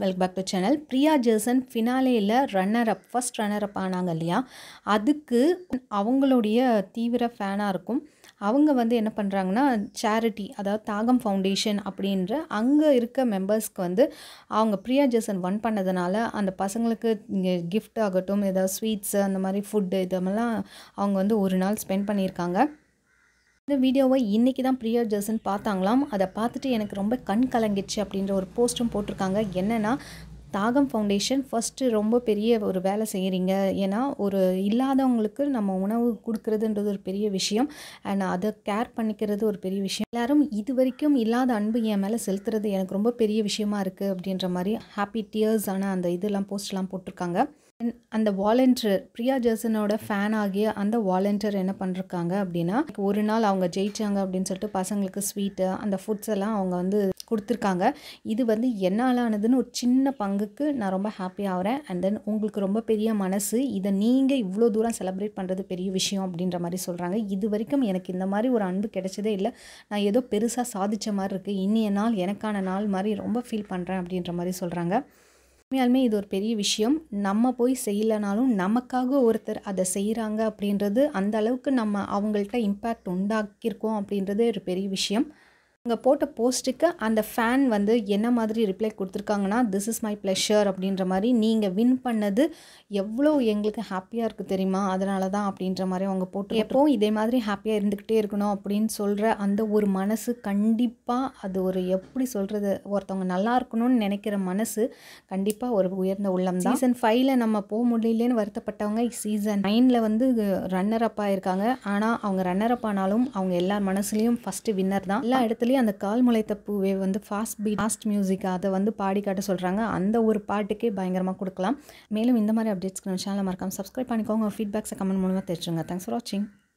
welcome back to channel Priya Jerson ஃபினாலேயில் runner up first runner up ஆனாங்க இல்லையா அதுக்கு அவங்களுடைய தீவிர ஃபேனாக இருக்கும் அவங்க வந்து என்ன பண்ணுறாங்கன்னா சேரிட்டி அதாவது தாகம் ஃபவுண்டேஷன் அப்படின்ற அங்கே இருக்க மெம்பர்ஸ்க்கு வந்து அவங்க பிரியா ஜெர்சன் ஒன் பண்ணதுனால அந்த பசங்களுக்கு இங்கே கிஃப்ட் ஆகட்டும் ஏதாவது ஸ்வீட்ஸு அந்த மாதிரி ஃபுட்டு இதெல்லாம் அவங்க வந்து ஒரு நாள் ஸ்பெண்ட் பண்ணியிருக்காங்க இந்த வீடியோவை இன்றைக்கி தான் பிரியா ஜெர்சன் பார்த்தாங்களாம் அதை பார்த்துட்டு எனக்கு ரொம்ப கண் கலங்கிடுச்சு அப்படின்ற ஒரு போஸ்ட்டும் போட்டிருக்காங்க என்னென்னா தாகம் ஃபவுண்டேஷன் ஃபஸ்ட்டு ரொம்ப பெரிய ஒரு வேலை செய்கிறீங்க ஏன்னா ஒரு இல்லாதவங்களுக்கு நம்ம உணவு கொடுக்குறதுன்றது ஒரு பெரிய விஷயம் அண்ட் அதை கேர் பண்ணிக்கிறது ஒரு பெரிய விஷயம் எல்லாரும் இது வரைக்கும் இல்லாத அன்பு என் மேலே செலுத்துறது எனக்கு ரொம்ப பெரிய விஷயமா இருக்குது அப்படின்ற மாதிரி ஹாப்பி டியர்ஸ் ஆன அந்த இதெல்லாம் போஸ்ட்லாம் போட்டிருக்காங்க அந்த வாலண்டியர் பிரியா ஜெர்சனோட ஃபேன் ஆகிய அந்த வாலண்டியர் என்ன பண்ணிருக்காங்க அப்படின்னா ஒரு நாள் அவங்க ஜெயிச்சாங்க அப்படின்னு சொல்லிட்டு பசங்களுக்கு ஸ்வீட்டு அந்த ஃபுட்ஸ் எல்லாம் அவங்க வந்து கொடுத்துருக்காங்க இது வந்து என்னால் ஆனதுன்னு ஒரு சின்ன பங்குக்கு நான் ரொம்ப ஹாப்பி ஆகிறேன் அண்ட் தென் உங்களுக்கு ரொம்ப பெரிய மனசு இதை நீங்கள் இவ்வளோ தூரம் செலிப்ரேட் பண்ணுறது பெரிய விஷயம் அப்படின்ற மாதிரி சொல்கிறாங்க இது வரைக்கும் எனக்கு இந்த மாதிரி ஒரு அன்பு கிடைச்சதே இல்லை நான் ஏதோ பெருசாக சாதித்த மாதிரி இருக்குது இன்னிய நாள் எனக்கான நாள் மாதிரி ரொம்ப ஃபீல் பண்ணுறேன் அப்படின்ற மாதிரி சொல்கிறாங்க உண்மையாலுமே இது ஒரு பெரிய விஷயம் நம்ம போய் செய்யலைனாலும் நமக்காக ஒருத்தர் அதை செய்கிறாங்க அப்படின்றது அந்த அளவுக்கு நம்ம அவங்கள்ட்ட இம்பேக்ட் உண்டாக்கியிருக்கோம் அப்படின்றது ஒரு பெரிய விஷயம் அவங்க போட்ட போஸ்ட்டுக்கு அந்த ஃபேன் வந்து என்ன மாதிரி ரிப்ளை கொடுத்துருக்காங்கன்னா திஸ் இஸ் மை ப்ளஷர் அப்படின்ற மாதிரி நீங்கள் வின் பண்ணது எவ்வளோ எங்களுக்கு ஹாப்பியாக இருக்குது தெரியுமா அதனால தான் அப்படின்ற மாதிரி அவங்க போட்டு எப்போவும் இதே மாதிரி ஹாப்பியாக இருந்துக்கிட்டே இருக்கணும் அப்படின்னு சொல்கிற அந்த ஒரு மனசு கண்டிப்பாக அது ஒரு எப்படி சொல்கிறது ஒருத்தவங்க நல்லா இருக்கணும்னு நினைக்கிற மனசு கண்டிப்பாக ஒரு உயர்ந்த உள்ளம் தான் சீசன் ஃபைவ்ல நம்ம போக முடியலன்னு வருத்தப்பட்டவங்க சீசன் நைனில் வந்து ரன்னர் அப் ஆயிருக்காங்க ஆனால் அவங்க ரன்னர் அப் ஆனாலும் அவங்க எல்லார் மனசுலேயும் ஃபஸ்ட்டு வின்னர் தான் எல்லா இடத்துலையும் அந்த கால் முளைத்த பூவே வந்து ஃபாஸ்ட் பீட் ஃபாஸ்ட் மியூசிக் அதை வந்து பாடி காட்ட சொல்கிறாங்க அந்த ஒரு பாட்டுக்கே பயங்கரமாக கொடுக்கலாம் மேலும் இந்த மாதிரி அப்டேட்ஸ்க்கு நம்ம சேனலை மறக்காமல் சப்ஸ்கிரைப் பண்ணிக்கோங்க ஃபீட்பேக்ஸை கமெண்ட் மூலமாக தெரிஞ்சுங்க தேங்க்ஸ் ஃபார் வாட்சிங்